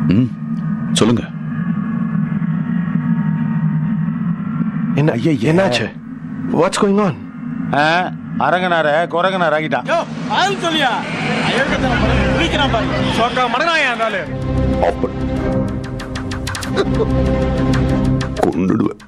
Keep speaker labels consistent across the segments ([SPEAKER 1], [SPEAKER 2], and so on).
[SPEAKER 1] ம் சொல்லுங்க
[SPEAKER 2] என்ன என்னாச்சு வாட்ஸ் கோயிங் ஆன்
[SPEAKER 3] அரங்கனார குரங்கனார் ஆகிட்டான்
[SPEAKER 4] ஆள் சொல்லியா குளிக்கிறான் பாரு சோக்கா மடனாயா இருந்தாலும்
[SPEAKER 1] ஆப்பன் கொண்டுடுவேன்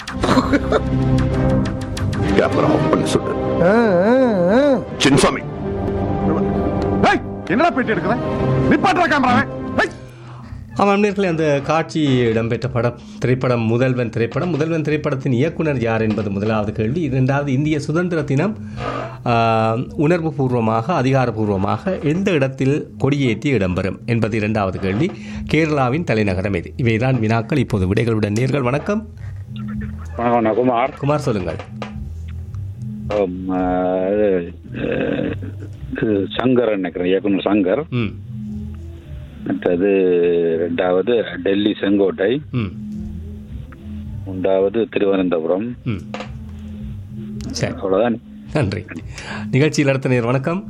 [SPEAKER 1] கேமரா ஆஃப் பண்ண சொல்லு சின்சாமி
[SPEAKER 2] என்னடா பேட்டி எடுக்கிறேன் நிப்பாட்டுற கேமராவை
[SPEAKER 5] ஆமாம் நேர்களே அந்த காட்சி இடம்பெற்ற படம் திரைப்படம் முதல்வன் திரைப்படம் முதல்வன் திரைப்படத்தின் இயக்குனர் யார் என்பது முதலாவது கேள்வி இரண்டாவது இந்திய சுதந்திர தினம் ஆஹ், உணர்வுபூர்வமாக அதிகாரப்பூர்வமாக எந்த இடத்தில் கொடியேற்றி இடம்பெறும் என்பது இரண்டாவது கேள்வி கேரளாவின் தலைநகரம் இது இவைதான் வினாக்கள் இப்போது விடைகளுடன் நேர்கள் வணக்கம்
[SPEAKER 6] வணக்கம் நான் குமார்
[SPEAKER 5] குமார் சொல்லுங்கள்
[SPEAKER 6] ஆம், ஆஹ், இது, ஆஹ், இது சங்கர் நினைக்கிறேன் இயக்குனர் சங்கர்
[SPEAKER 5] ம்
[SPEAKER 6] மற்றது ரெண்டாவது டெல்லி செங்கோட்டை
[SPEAKER 5] ம்
[SPEAKER 6] மூன்றாவது திருவனந்தபுரம்
[SPEAKER 5] ம் சரி
[SPEAKER 6] அவ்வளோதான்
[SPEAKER 5] நன்றி நிகழ்ச்சியில் அடுத்த நேர் வணக்கம்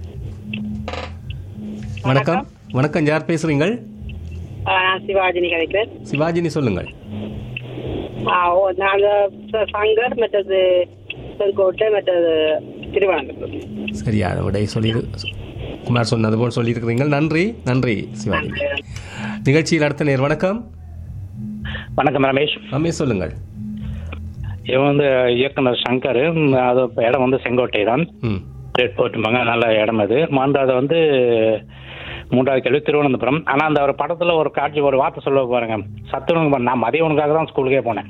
[SPEAKER 5] வணக்கம் வணக்கம் யார் பேசுறீங்கள்
[SPEAKER 7] ஆ, நான் சிவாஜினி கிடைக்கிறேன்
[SPEAKER 5] சிவாஜினி சொல்லுங்கள்
[SPEAKER 7] ஆ, ஓ, நாங்க ச- சங்கர் மற்றது செங்கோட்டை மற்றது திருவனந்தபுரம்
[SPEAKER 5] சரியான விடை சொல்லி குமார் சொன்னது போல் சொல்லியிருக்கிறீர்கள் நன்றி நன்றி சிவாஜினி நிகழ்ச்சியில் அடுத்த நேர் வணக்கம்
[SPEAKER 8] வணக்கம் ரமேஷ்
[SPEAKER 5] ரமேஷ் சொல்லுங்கள்
[SPEAKER 8] இவன் வந்து இயக்குனர் சங்கர் ம், அது இப்ப இடம் வந்து செங்கோட்டை தான்
[SPEAKER 5] ம்
[SPEAKER 8] ரெட் போட்டுப்பாங்க நல்ல இடம் அது மூன்றாவது வந்து மூன்றாவது கேள்வி திருவனந்தபுரம் ஆனா அந்த ஒரு படத்துல ஒரு காட்சி ஒரு வார்த்தை சொல்ல பாருங்க சத்துணவு நான் மதிய உனக்காக தான் ஸ்கூலுக்கே போனேன்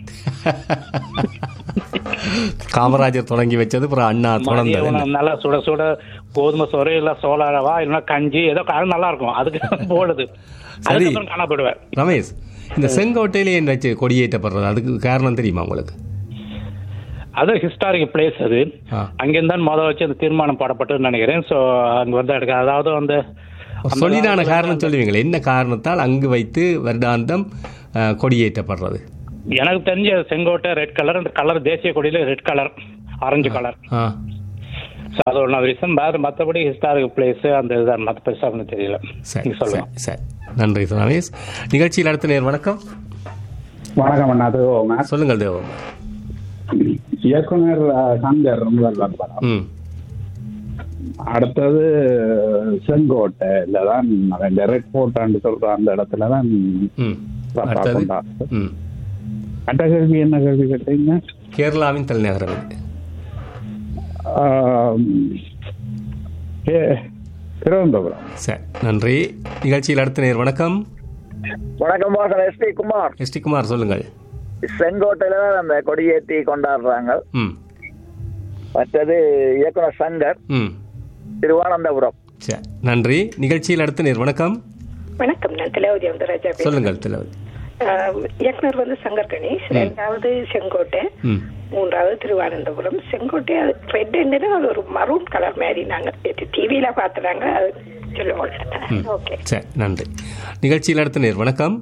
[SPEAKER 5] காமராஜர் தொடங்கி வச்சது அப்புறம் அண்ணா
[SPEAKER 8] மதிய
[SPEAKER 5] தொடர்ந்தது
[SPEAKER 8] உணவு நல்லா சுட சுட கோதுமை சோறு இல்ல சோள ரவா இல்லைன்னா கஞ்சி ஏதோ அது நல்லா இருக்கும் அதுக்கு போடுது
[SPEAKER 5] சரி.
[SPEAKER 8] அதுக்கப்புறம் காண போயிடுவேன்
[SPEAKER 5] ரமேஷ் இந்த செங்கோட்டையிலே ஏன் வச்சு கொடியேற்றப்படுறது அதுக்கு காரணம் தெரியுமா உங்களுக்கு
[SPEAKER 8] அது ஹிஸ்டாரிக் பிளேஸ் அது
[SPEAKER 5] ஆ.
[SPEAKER 8] அங்கிருந்து தான் முதல் வச்சு அந்த தீர்மானம் போடப்பட்டதுன்னு நினைக்கிறேன் ஸோ அங்க வந்து எடுக்க அதாவது வந்து
[SPEAKER 5] ஒரு சொல்லிதான காரணம் சொல்லுவீங்களே என்ன காரணத்தால் அங்கு வைத்து வருடாந்தம் அஹ், கொடியேற்றப்படுறது
[SPEAKER 8] எனக்கு தெரிஞ்ச செங்கோட்டை ரெட் கலர் அந்த கலர் தேசிய கொடியில ரெட் கலர் ஆரஞ்சு கலர்
[SPEAKER 5] ஆ
[SPEAKER 8] ஸோ அது ஒன்று ரீசன் வேறு மற்றபடி ஹிஸ்டாரிக் பிளேஸ் அந்த இதுதான் மற்ற பெருசாக ஒன்றும் தெரியல
[SPEAKER 5] சரி
[SPEAKER 8] நீங்க சொல்லுங்க
[SPEAKER 5] சரி சரி நன்றி ரமேஷ் நிகழ்ச்சியில் அடுத்த நேர் வணக்கம்
[SPEAKER 9] வணக்கம் அண்ணா தேவோமா
[SPEAKER 5] சொல்லுங்கள் தேவம்
[SPEAKER 9] இயக்குனர் அஹ், சங்கர் முதல்வர் படம்
[SPEAKER 5] ம்
[SPEAKER 9] அடுத்தது செங்கோட்டையில தான் இந்த ரெட் போட்டான்னு சொல்ற அந்த இடத்துல தான்
[SPEAKER 5] ம்
[SPEAKER 9] ரப்பா
[SPEAKER 5] அடுத்தது
[SPEAKER 9] கொண்டாடுறது.
[SPEAKER 5] ம்
[SPEAKER 9] அட்ட கேள்வி என்ன கேள்வி கேட்டீங்க
[SPEAKER 5] கேரளாவின் தலைநகரம் இது.
[SPEAKER 9] ஆம், ஏ- திருவனந்தபுரம்
[SPEAKER 5] சரி நன்றி நிகழ்ச்சியில் அடுத்த நேர் வணக்கம்
[SPEAKER 10] வணக்கம் Vasan S P Kumar
[SPEAKER 5] S D Kumar சொல்லுங்கள்
[SPEAKER 10] செங்கோட்டையில தான் அந்த கொடியேற்றி கொண்டாடுறாங்க
[SPEAKER 5] ம்
[SPEAKER 10] மற்றது இயக்குனர் சங்கர்
[SPEAKER 5] ம்
[SPEAKER 10] திருவானந்தபுரம்
[SPEAKER 5] சரி நன்றி நிகழ்ச்சியில் அடுத்த நேர் வணக்கம்
[SPEAKER 7] வணக்கம் நான் திலவதி அந்தராஜா பேசுறேன்.
[SPEAKER 5] சொல்லுங்கள் திலவதி
[SPEAKER 7] ஆஹ், இயக்குனர் வந்து சங்கர் கணேஷ் ரெண்டாவது செங்கோட்டை
[SPEAKER 5] ம்
[SPEAKER 7] மூன்றாவது திருவானந்தபுரம் செங்கோட்டை அது ரெட் என்னன்னா அது ஒரு மரூன் கலர் மாதிரி நாங்க டிவியில பாத்துறாங்க அது சொல்லுவோம் ஓகே
[SPEAKER 5] சரி நன்றி நிகழ்ச்சியில் அடுத்த நேர் வணக்கம்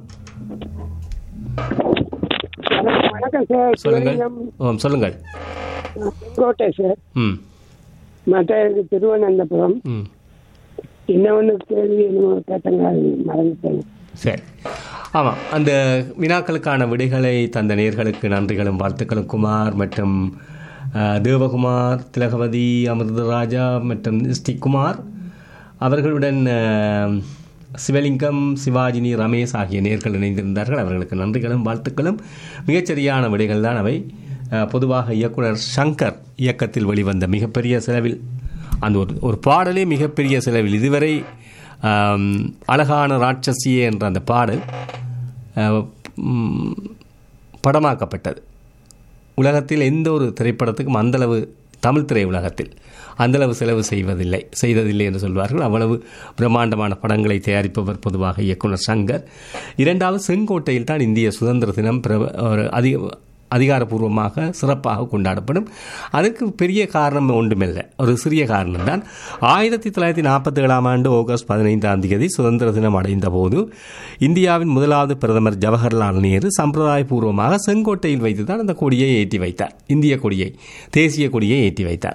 [SPEAKER 11] வணக்கம் சார்
[SPEAKER 5] சொல்லுங்கள் ஓம் சொல்லுங்கள்
[SPEAKER 11] கோட்டை சார்
[SPEAKER 5] ம்
[SPEAKER 11] மற்ற இது திருவனந்தபுரம்
[SPEAKER 5] ம்
[SPEAKER 11] இன்னொன்று கேள்வி என்னமோ கேட்டங்க அது மறந்துட்டேன்
[SPEAKER 5] சரி ஆமாம் அந்த வினாக்களுக்கான விடைகளை தந்த நேர்களுக்கு நன்றிகளும் வாழ்த்துக்களும் குமார் மற்றும் அஹ், தேவகுமார் திலகவதி அமிர்தராஜா மற்றும் ஸ்ரீகுமார் அவர்களுடன் அஹ், சிவலிங்கம் சிவாஜினி ரமேஷ் ஆகிய நேர்கள் இணைந்திருந்தார்கள் அவர்களுக்கு நன்றிகளும் வாழ்த்துக்களும் மிகச்சரியான விடைகள் தான் அவை அஹ், பொதுவாக இயக்குனர் சங்கர் இயக்கத்தில் வெளிவந்த மிகப்பெரிய செலவில் அந்த ஒரு ஒரு பாடலே மிகப்பெரிய செலவில் இதுவரை ஆம், அழகான ராட்சசியே என்ற அந்த பாடல் அஹ், ம், படமாக்கப்பட்டது உலகத்தில் எந்த ஒரு திரைப்படத்துக்கும் அந்தளவு தமிழ் திரை உலகத்தில் அந்தளவு செலவு செய்வதில்லை செய்ததில்லை என்று சொல்வார்கள் அவ்வளவு பிரம்மாண்டமான படங்களை தயாரிப்பவர் பொதுவாக இயக்குனர் சங்கர் இரண்டாவது செங்கோட்டையில் தான் இந்திய சுதந்திர தினம் பிர ஒரு அதிக அதிகாரப்பூர்வமாக சிறப்பாக கொண்டாடப்படும் அதற்கு பெரிய காரணம் ஒன்றுமில்லை ஒரு சிறிய காரணம் தான் ஆயிரத்தி தொள்ளாயிரத்தி நாற்பத்தி ஏழாம் ஆண்டு ஆகஸ்ட் பதினைந்தாம் தேதி சுதந்திர தினம் அடைந்த போது இந்தியாவின் முதலாவது பிரதமர் ஜவஹர்லால் நேரு சம்பிரதாயபூர்வமாக செங்கோட்டையில் வைத்து தான் அந்த கொடியை ஏற்றி வைத்தார் இந்திய கொடியை தேசிய கொடியை ஏற்றி வைத்தார்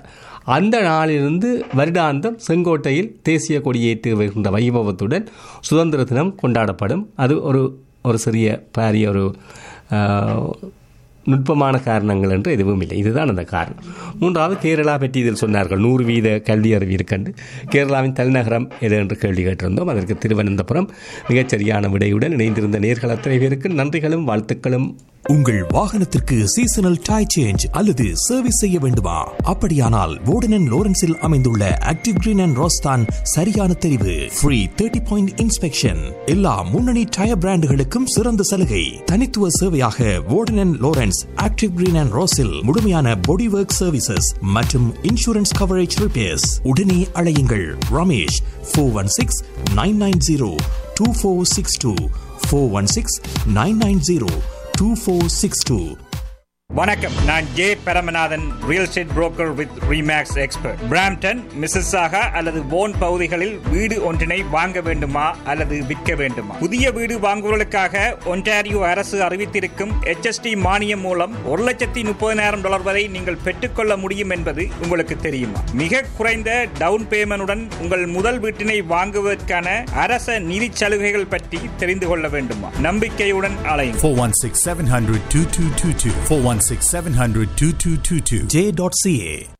[SPEAKER 5] அந்த நாளிலிருந்து வருடாந்தம் செங்கோட்டையில் தேசிய கொடியேற்றி வருகின்ற வைபவத்துடன் சுதந்திர தினம் கொண்டாடப்படும் அது ஒரு ஒரு சிறிய பாரிய ஒரு ஆஹ், நுட்பமான காரணங்கள் என்று எதுவும் இல்லை இதுதான் அந்த காரணம் மூன்றாவது கேரளா பற்றி இதில் சொன்னார்கள் நூறு வீத கல்வி அறிவு இருக்கண்டு கேரளாவின் தலைநகரம் எது என்று கேள்வி கேட்டிருந்தோம் அதற்கு திருவனந்தபுரம் மிகச்சரியான விடையுடன் இணைந்திருந்த நேர்கள் அத்தனை பேருக்கு நன்றிகளும் வாழ்த்துக்களும்
[SPEAKER 12] உங்கள் வாகனத்திற்கு சீசனல் டை சேஞ்ச் அல்லது சர்வீஸ் செய்ய வேண்டுமா அப்படியானால் வோர்டன் லோரன்ஸில் அமைந்துள்ள ஆக்டிவ் கிரீன் அண்ட் ரோஸ்தான் சரியான தெரிவு ஃப்ரீ தேர்ட்டி பாயிண்ட் இன்ஸ்பெக்ஷன் எல்லா முன்னணி டயர் பிராண்டுகளுக்கும் சிறந்த சலுகை தனித்துவ சேவையாக Warden Lawrence Active Green and ரோஸில் முழுமையான பாடி ஒர்க் சர்வீசஸ் மற்றும் இன்சூரன்ஸ் கவரேஜ் ரிப்பேர்ஸ் உடனே அழையுங்கள் Ramesh four one six nine nine zero two four six two four one six nine nine zero 2462.
[SPEAKER 13] வணக்கம் நான் J Paramanathan real estate broker with Remax expert Brampton Mississauga அல்லது போன் பகுதிகளில் வீடு ஒன்றினை வாங்க வேண்டுமா அல்லது விற்க வேண்டுமா புதிய வீடு வாங்குவதற்காக ஒன்டாரியோ அரசு அறிவித்திருக்கும் HST மானியம் மூலம் ஒரு லட்சத்தி முப்பதினாயிரம் டாலர் வரை நீங்கள் பெற்றுக்கொள்ள முடியும் என்பது உங்களுக்கு தெரியுமா மிக குறைந்த டவுன் பேமெண்டுடன் உங்கள் முதல் வீட்டினை வாங்குவதற்கான அரச நிதி சலுகைகள் பற்றி தெரிந்து கொள்ள வேண்டுமா நம்பிக்கையுடன் அலையும்
[SPEAKER 14] 416 700 2222. 416 700 2222.
[SPEAKER 12] J.ca